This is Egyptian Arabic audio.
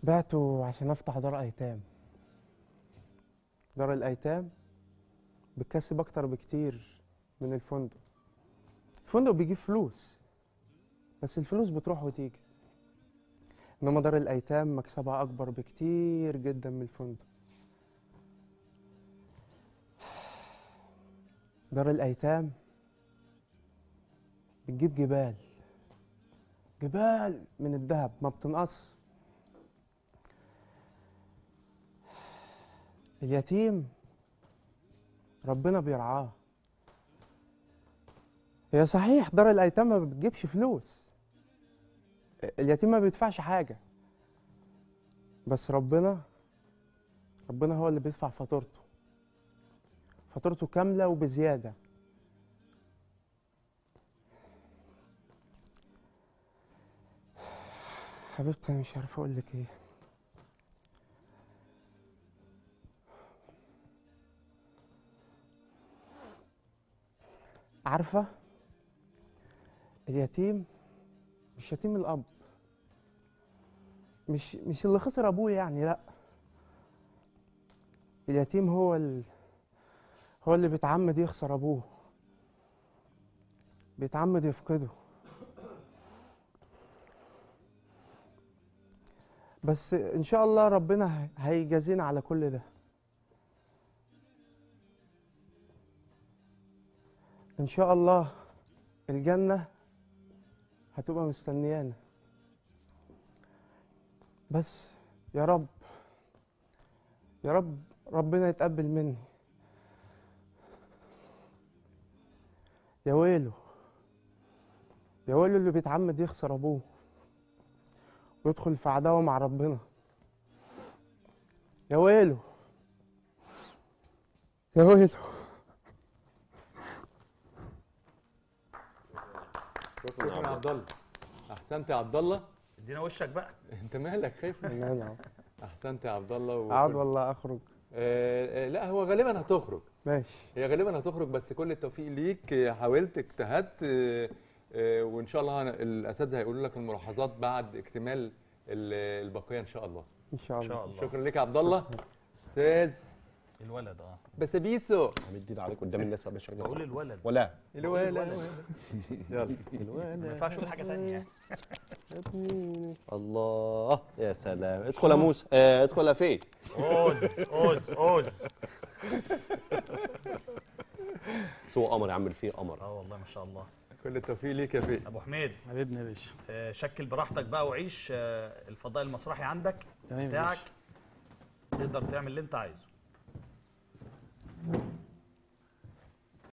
بعته عشان افتح دار ايتام دار الايتام بتكسب اكتر بكتير من الفندق الفندق بيجيب فلوس بس الفلوس بتروح وتيجي انما دار الايتام مكسبها اكبر بكتير جدا من الفندق دار الايتام بتجيب جبال جبال من الذهب ما بتنقص اليتيم ربنا بيرعاه هي صحيح دار الايتام ما بتجيبش فلوس اليتيم ما بيدفعش حاجه بس ربنا ربنا هو اللي بيدفع فاتورته فاتورته كامله وبزياده حبيبتي أنا مش عارف اقول لك ايه عارفه اليتيم مش يتيم الاب مش مش اللي خسر ابوه يعني لا اليتيم هو ال... هو اللي بيتعمد يخسر ابوه بيتعمد يفقده بس ان شاء الله ربنا هي- هيجازينا على كل ده ان شاء الله الجنه هتبقى مستنيانا بس يا رب يا رب ربنا يتقبل مني يا ويله يا ويله اللي بيتعمد يخسر ابوه ويدخل في عداوه مع ربنا يا ويله يا ويله شكرا يا عبد الله احسنت يا عبد الله ادينا وشك بقى انت مالك خايف من لا، لا. احسنت يا عبد الله وكل- اقعد ولا اخرج آه آه لا هو غالبا هتخرج ماشي هي غالبا هتخرج بس كل التوفيق ليك آه، حاولت اجتهدت آه، آه، وان شاء الله هن- الاساتذه هيقولوا لك الملاحظات بعد اكتمال ال- البقيه ان شاء الله ان شاء ان الله شاء الله شكرا لك يا عبد الله استاذ الولد اه بسابيسو همد عليك قدام الناس ولا شغال بقول الولد ولا الولا يلا ما ينفعش اقول حاجه ثانيه الله يا سلام ادخل يا موسى آه ادخل يا فيه اوز اوز اوز سوق قمر يا عم فيه قمر اه والله ما شاء الله كل التوفيق ليك يا فيه ابو حميد حبيبنا يا باشا آه، شكل براحتك بقى وعيش آه، الفضاء المسرحي عندك تمام يا بتاعك باشا تقدر تعمل اللي انت عايزه